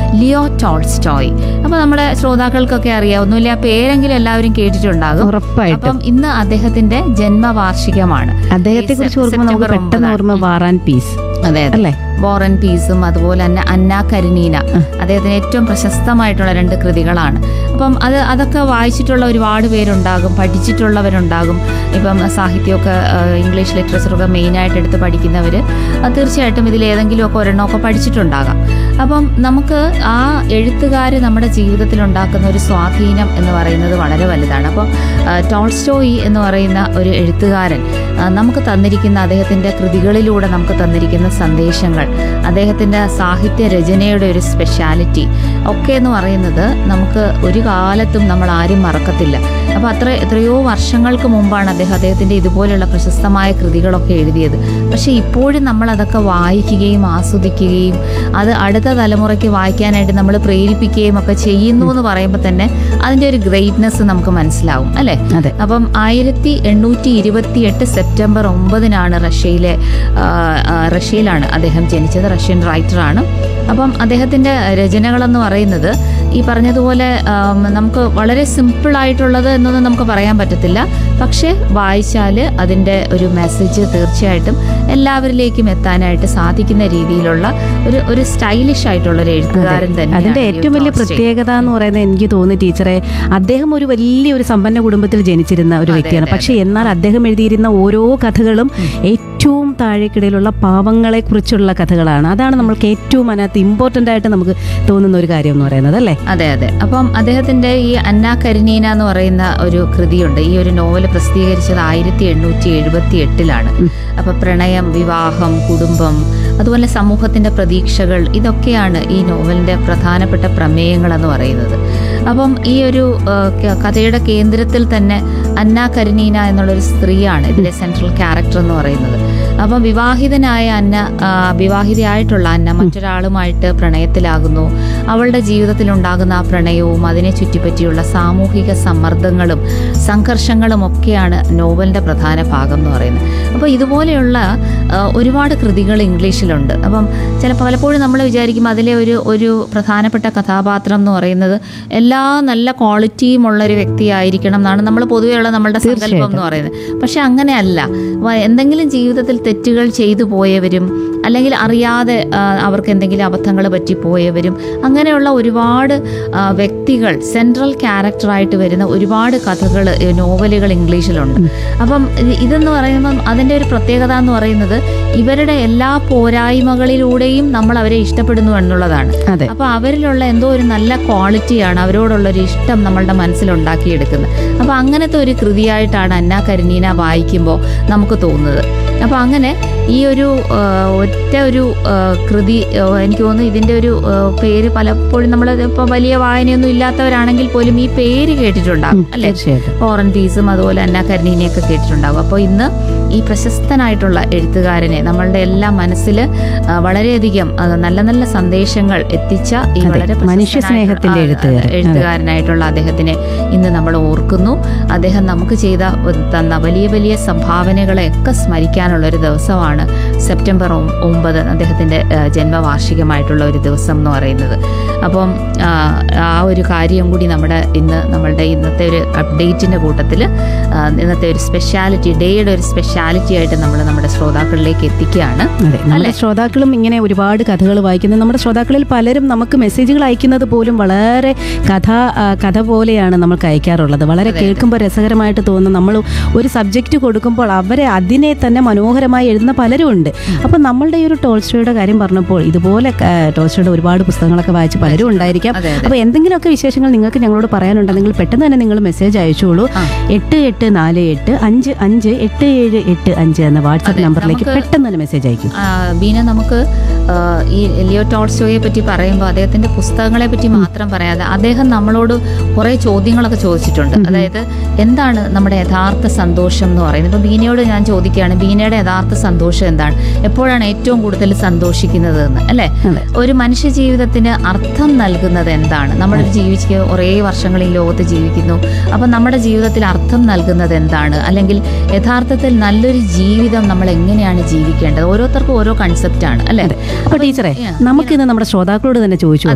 Leo Tolstoy അപ്പോൾ നമ്മുടെ ശ്രോതാക്കൾക്കൊക്കെ അറിയാം ഒന്നുമില്ല ആ പേരെങ്കിലും എല്ലാവരും കേട്ടിട്ടുണ്ടാകും ഉറപ്പായിട്ടും അപ്പം ഇന്ന് അദ്ദേഹത്തിന്റെ ജന്മവാർഷികമാണ് അദ്ദേഹത്തെ കുറിച്ച് ഈ ഓർമ്മ നമുക്ക് സെപ്റ്റംബർ പെട്ടെന്ന് ഓർമ്മ വാർ ആൻഡ് പീസ് അതെ അതെ അല്ലേ വോറൻ പീസും അതുപോലെ തന്നെ അന്ന കരിനീന അദ്ദേഹത്തിന് ഏറ്റവും പ്രശസ്തമായിട്ടുള്ള രണ്ട് കൃതികളാണ് അപ്പം അത് അതൊക്കെ വായിച്ചിട്ടുള്ള ഒരുപാട് പേരുണ്ടാകും പഠിച്ചിട്ടുള്ളവരുണ്ടാകും ഇപ്പം സാഹിത്യമൊക്കെ ആ, ഇംഗ്ലീഷ് ലിറ്ററേച്ചറൊക്കെ മെയിനായിട്ട് എടുത്ത് പഠിക്കുന്നവർ തീർച്ചയായിട്ടും ഇതിൽ ഏതെങ്കിലുമൊക്കെ ഒരെണ്ണമൊക്കെ പഠിച്ചിട്ടുണ്ടാകാം അപ്പം നമുക്ക് ആ എഴുത്തുകാർ നമ്മുടെ ജീവിതത്തിൽ ഉണ്ടാക്കുന്ന ഒരു സ്വാധീനം എന്ന് പറയുന്നത് വളരെ വലുതാണ് അപ്പം ആ, ടോൾസ്റ്റോയി എന്ന് പറയുന്ന ഒരു എഴുത്തുകാരൻ ആ, നമുക്ക് തന്നിരിക്കുന്ന അദ്ദേഹത്തിൻ്റെ കൃതികളിലൂടെ നമുക്ക് തന്നിരിക്കുന്ന സന്ദേശങ്ങൾ അദ്ദേഹത്തിൻ്റെ സാഹിത്യ രചനയുടെ ഒരു സ്പെഷ്യാലിറ്റി ഒക്കെ എന്ന് പറയുന്നത് നമുക്ക് ഒരു കാലത്തും നമ്മൾ ആരും മറക്കത്തില്ല അപ്പോൾ അത്ര എത്രയോ വർഷങ്ങൾക്ക് മുമ്പാണ് അദ്ദേഹം അദ്ദേഹത്തിൻ്റെ ഇതുപോലുള്ള പ്രശസ്തമായ കൃതികളൊക്കെ എഴുതിയത് പക്ഷേ ഇപ്പോഴും നമ്മൾ അതൊക്കെ വായിക്കുകയും ആസ്വദിക്കുകയും അത് അടുത്ത തലമുറയ്ക്ക് വായിക്കാനായിട്ട് നമ്മൾ പ്രേരിപ്പിക്കുകയും ഒക്കെ ചെയ്യുന്നു എന്ന് പറയുമ്പോൾ തന്നെ അതിൻ്റെ ഒരു ഗ്രേറ്റ്നെസ് നമുക്ക് മനസ്സിലാവും അല്ലേ അതെ അപ്പം ആയിരത്തി എണ്ണൂറ്റി ഇരുപത്തി എട്ട് സെപ്റ്റംബർ ഒമ്പതിനാണ് റഷ്യയിലെ ആ, ആ, റഷ്യയിലാണ് അദ്ദേഹം ജനിച്ചത് റഷ്യൻ റൈറ്ററാണ് അപ്പം അദ്ദേഹത്തിൻ്റെ രചനകളെന്ന് പറയുന്നത് ഈ പറഞ്ഞതുപോലെ ആം, നമുക്ക് വളരെ സിമ്പിളായിട്ടുള്ളത് എന്നൊന്നും നമുക്ക് പറയാൻ പറ്റത്തില്ല പക്ഷേ വായിച്ചാൽ അതിൻ്റെ ഒരു മെസ്സേജ് തീർച്ചയായിട്ടും എല്ലാവരിലേക്കും എത്താനായിട്ട് സാധിക്കുന്ന രീതിയിലുള്ള ഒരു ഒരു സ്റ്റൈലിഷ് ആയിട്ടുള്ള ഒരു എഴുത്തുകാരൻ തന്നെ അതിന്റെ ഏറ്റവും വലിയ പ്രത്യേകത എന്ന് പറയുന്നത് എനിക്ക് തോന്നി ടീച്ചറെ അദ്ദേഹം ഒരു വലിയ ഒരു സമ്പന്ന കുടുംബത്തിൽ ജനിച്ചിരുന്ന ഒരു വ്യക്തിയാണ് പക്ഷെ എന്നാൽ അദ്ദേഹം എഴുതിയിരുന്ന ഓരോ കഥകളും ഏറ്റവും താഴേക്കിടയിലുള്ള പാവങ്ങളെ കുറിച്ചുള്ള കഥകളാണ് അതാണ് നമ്മൾക്ക് ഏറ്റവും അതിനകത്ത് ഇമ്പോർട്ടന്റ് ആയിട്ട് നമുക്ക് തോന്നുന്ന ഒരു കാര്യം എന്ന് പറയുന്നത് അല്ലേ അതെ അതെ അപ്പം അദ്ദേഹത്തിന്റെ ഈ അന്ന കരിനീന എന്ന് പറയുന്ന ഒരു കൃതിയുണ്ട് ഈ ഒരു നോവൽ പ്രസിദ്ധീകരിച്ചത് ആയിരത്തി എണ്ണൂറ്റി എഴുപത്തി എട്ടിലാണ് അപ്പൊ പ്രണയം വിവാഹം കുടുംബം അതുപോലെ സമൂഹത്തിന്റെ പ്രതീക്ഷകൾ ഇതൊക്കെയാണ് ഈ നോവലിന്റെ പ്രധാനപ്പെട്ട പ്രമേയങ്ങൾ എന്ന് പറയുന്നത് അപ്പം ഈ ഒരു ആ, ക- കഥയുടെ കേന്ദ്രത്തിൽ തന്നെ അന്ന കരിനീന എന്നുള്ളൊരു സ്ത്രീയാണ് ഇതിലെ സെൻട്രൽ ക്യാരക്ടർ എന്ന് പറയുന്നത് അപ്പം വിവാഹിതനായ അന്ന ആ, വിവാഹിതയായിട്ടുള്ള അന്ന മറ്റൊരാളുമായിട്ട് പ്രണയത്തിലാകുന്നു അവളുടെ ജീവിതത്തിൽ ഉണ്ടാകുന്ന ആ പ്രണയവും അതിനെ ചുറ്റിപ്പറ്റിയുള്ള സാമൂഹിക സമ്മർദ്ദങ്ങളും സംഘർഷങ്ങളും ഒക്കെയാണ് നോവലിന്റെ പ്രധാന ഭാഗം എന്ന് പറയുന്നത് അപ്പോൾ ഇതുപോലെയുള്ള ആ, ഒരുപാട് കൃതികൾ ഇംഗ്ലീഷിലുണ്ട് അപ്പം ചിലപ്പോൾ പലപ്പോഴും നമ്മൾ വിചാരിക്കും അതിലെ ഒരു ഒരു പ്രധാനപ്പെട്ട കഥാപാത്രം എന്ന് പറയുന്നത് എല്ലാ നല്ല ക്വാളിറ്റിയും ഉള്ള ഒരു വ്യക്തിയായിരിക്കണം എന്നാണ് നമ്മൾ പൊതുവെയുള്ള നമ്മളുടെ സങ്കല്പം എന്ന് പറയുന്നത് പക്ഷെ അങ്ങനെയല്ല വ- എന്തെങ്കിലും ജീവിതത്തിൽ തെറ്റുകൾ ചെയ്തു പോയവരും അല്ലെങ്കിൽ അറിയാതെ ആ, അവർക്ക് എന്തെങ്കിലും അബദ്ധങ്ങൾ പറ്റിപ്പോയവരും അങ്ങനെയുള്ള ഒരുപാട് ആ, വ്യക്തികൾ സെൻട്രൽ ക്യാരക്ടറായിട്ട് വരുന്ന ഒരുപാട് കഥകൾ നോവലുകൾ ഇംഗ്ലീഷിലുണ്ട് അപ്പം ഇത് ഇതെന്ന് പറയുമ്പം അതിൻ്റെ ഒരു പ്രത്യേകത എന്ന് പറയുന്നത് ഇവരുടെ എല്ലാ പോരായ്മകളിലൂടെയും നമ്മൾ അവരെ ഇഷ്ടപ്പെടുന്നു എന്നുള്ളതാണ് അതെ അപ്പോൾ അവരിലുള്ള എന്തോ ഒരു നല്ല ക്വാളിറ്റിയാണ് അവരോടുള്ള ഒരു ഇഷ്ടം നമ്മളുടെ മനസ്സിലുണ്ടാക്കിയെടുക്കുന്നത് അപ്പോൾ അങ്ങനത്തെ ഒരു കൃതിയായിട്ടാണ് അന്ന കരിനീന വായിക്കുമ്പോൾ നമുക്ക് തോന്നുന്നത് അപ്പോൾ അങ്ങനെ ഈ ഒരു ആ, ഒറ്റ ഒരു ആ, കൃതി ആ, എനിക്ക് തോന്നുന്നു ഇതിൻ്റെ ഒരു ആ, പേര് പലപ്പോഴും നമ്മൾ ഇപ്പോൾ വലിയ വായനയൊന്നും ഇല്ലാത്തവരാണെങ്കിൽ പോലും ഈ പേര് കേട്ടിട്ടുണ്ടാകും അല്ലേ തീർച്ചയായിട്ടും ഓറൻ പീസും അതുപോലെ അന്ന കരിനീനെയൊക്കെ കേട്ടിട്ടുണ്ടാകും അപ്പോൾ ഇന്ന് ഈ പ്രശസ്തനായിട്ടുള്ള എഴുത്തുകാരനെ നമ്മളുടെ എല്ലാ മനസ്സിൽ ആ, വളരെയധികം ആ, നല്ല നല്ല സന്ദേശങ്ങൾ എത്തിച്ച ഈ അതെ, വളരെ മനുഷ്യ പ്രശസ്തനായിട്ടുള്ള- സ്നേഹത്തിന്റെ ആ, എഴുത്തുകാരൻ. എഴുത്തുകാരനായിട്ടുള്ള അദ്ദേഹത്തിനെ ഇന്ന് നമ്മൾ ഓർക്കുന്നു അദ്ദേഹം നമുക്ക് ചെയ്ത തന്ന വലിയ വലിയ സംഭാവനകളെയൊക്കെ സ്മരിക്കാനുള്ള ഒരു ദിവസമാണ് സെപ്റ്റംബർ ഒ- ഒമ്പത് അദ്ദേഹത്തിൻ്റെ ആ, ജന്മവാർഷികമായിട്ടുള്ള ഒരു ദിവസം എന്ന് പറയുന്നത് അപ്പം ആ, ആ ഒരു കാര്യം കൂടി നമ്മുടെ ഇന്ന് നമ്മളുടെ ഇന്നത്തെ ഒരു അപ്ഡേറ്റിൻ്റെ കൂട്ടത്തിൽ ഇന്നത്തെ ഒരു സ്പെഷ്യാലിറ്റി ഡേയുടെ ഒരു സ്പെഷ്യാലിറ്റി ആയിട്ട് നമ്മൾ നമ്മുടെ ശ്രോതാക്കളിലേക്ക് എത്തിക്കുകയാണ് അതെ നമ്മുടെ ശ്രോതാക്കളും ഇങ്ങനെ ഒരുപാട് കഥകൾ വായിക്കുന്നത് നമ്മുടെ ശ്രോതാക്കളിൽ പലരും നമുക്ക് മെസ്സേജുകൾ അയക്കുന്നത് പോലും വളരെ കഥ ആ, കഥ പോലെയാണ് നമുക്ക് അയക്കാറുള്ളത് വളരെ കേൾക്കുമ്പോൾ രസകരമായിട്ട് തോന്നുന്നു നമ്മൾ ഒരു സബ്ജക്റ്റ് കൊടുക്കുമ്പോൾ അവരെ അതിനെ തന്നെ മനോഹരമായി എഴുതുന്ന പലരും ഉണ്ട് അപ്പം നമ്മളുടെ ഈ ഒരു ടോൾസ്റ്റോയുടെ കാര്യം പറഞ്ഞപ്പോൾ ഇതുപോലെ ആ, ടോൾസ്റ്റോയുടെ ഒരുപാട് പുസ്തകങ്ങളൊക്കെ വായിച്ച് പലരും ഉണ്ടായിരിക്കാം അതെ, അതെ. അപ്പോൾ എന്തെങ്കിലുമൊക്കെ വിശേഷങ്ങൾ നിങ്ങൾക്ക് ഞങ്ങളോട് പറയാനുണ്ടെങ്കിൽ പെട്ടെന്ന് തന്നെ നിങ്ങൾ മെസ്സേജ് അയച്ചോളൂ എട്ട് എട്ട് നാല് എട്ട് അഞ്ച് അഞ്ച് എട്ട് ഏഴ് എട്ട് അഞ്ച് എന്ന വാട്സാപ്പ് നമ്പറിലേക്ക് പെട്ടെന്ന് തന്നെ മെസ്സേജ് അയക്കും ആ, ബീന നമുക്ക് ആ, ഈ ലിയോ ടോൾസ്റ്റോയെ പറ്റി പറയുമ്പോൾ അദ്ദേഹത്തിന്റെ പുസ്തകങ്ങളെ പറ്റി മാത്രം പറയാതെ അദ്ദേഹം നമ്മളോട് കുറേ ചോദ്യങ്ങളൊക്കെ ചോദിച്ചിട്ടുണ്ട് അതായത് എന്താണ് നമ്മുടെ യഥാർത്ഥ സന്തോഷം എന്ന് പറയുന്നത് ഇപ്പൊ ബീനയോട് ഞാൻ ചോദിക്കുകയാണ് ബീനയുടെ യഥാർത്ഥ സന്തോഷം എന്താണ് എപ്പോഴാണ് ഏറ്റവും കൂടുതൽ സന്തോഷിക്കുന്നത് എന്ന് അല്ലേ അതെ. ഒരു മനുഷ്യ ജീവിതത്തിന് അർത്ഥം നൽകുന്നത് എന്താണ് നമ്മൾ ജീവിച്ച് കുറേ വർഷങ്ങൾ ഈ ലോകത്ത് ജീവിക്കുന്നു അപ്പം നമ്മുടെ ജീവിതത്തിൽ അർത്ഥം നൽകുന്നത് എന്താണ് അല്ലെങ്കിൽ യഥാർത്ഥത്തിൽ നല്ലൊരു ജീവിതം നമ്മൾ എങ്ങനെയാണ് ജീവിക്കേണ്ടത് ഓരോരുത്തർക്കും ഓരോ കൺസെപ്റ്റാണ് അല്ലേ അപ്പൊ ടീച്ചറെ നമുക്കിന്ന് നമ്മുടെ ശ്രോതാക്കളോട് തന്നെ ചോദിച്ചു